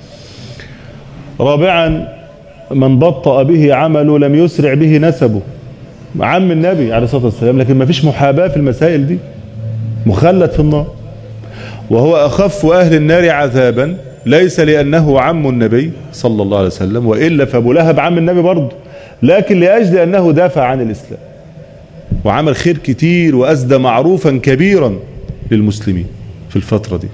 رابعا من بطأ به عمله لم يسرع به نسبه عم النبي عليه الصلاة والسلام لكن ما فيش محاباة في المسائل دي مخلد في النار وهو أخف أهل النار عذابا ليس لأنه عم النبي صلى الله عليه وسلم وإلا فأبو لهب عم النبي برضه لكن لأجل أنه دافع عن الإسلام وعمل خير كتير وأسدى معروفا كبيرا للمسلمين في الفترة دي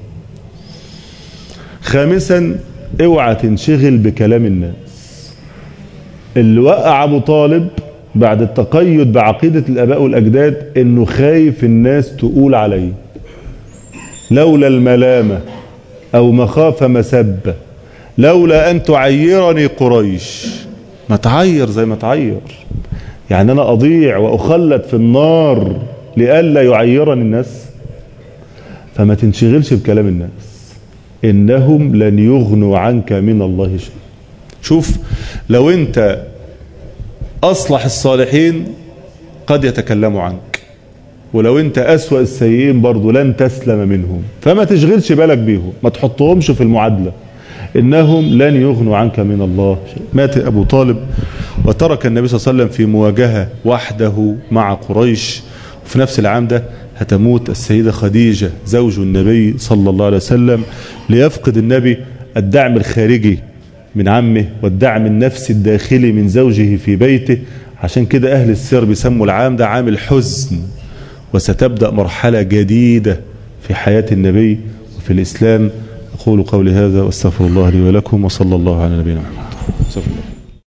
خامسا اوعى تنشغل بكلام الناس اللي وقع ابو طالب بعد التقيد بعقيدة الاباء والاجداد انه خايف الناس تقول عليه لولا الملامة او مخافة مسبة لولا ان تعيرني قريش ما تعير زي ما تعير يعني انا اضيع واخلد في النار لئلا يعيرني الناس فما تنشغلش بكلام الناس انهم لن يغنوا عنك من الله شيء شوف لو انت اصلح الصالحين قد يتكلموا عنك ولو انت اسوأ السيئين برضو لن تسلم منهم فما تشغلش بالك بيهم ما تحطهمش في المعادلة انهم لن يغنوا عنك من الله شيء مات ابو طالب وترك النبي صلى الله عليه وسلم في مواجهة وحده مع قريش وفي نفس العام ده هتموت السيدة خديجة زوج النبي صلى الله عليه وسلم ليفقد النبي الدعم الخارجي من عمه والدعم النفسي الداخلي من زوجه في بيته عشان كده أهل السير بيسموا العام ده عام الحزن وستبدأ مرحلة جديدة في حياة النبي وفي الإسلام أقول قولي هذا واستغفر الله لي ولكم وصلى الله على نبينا محمد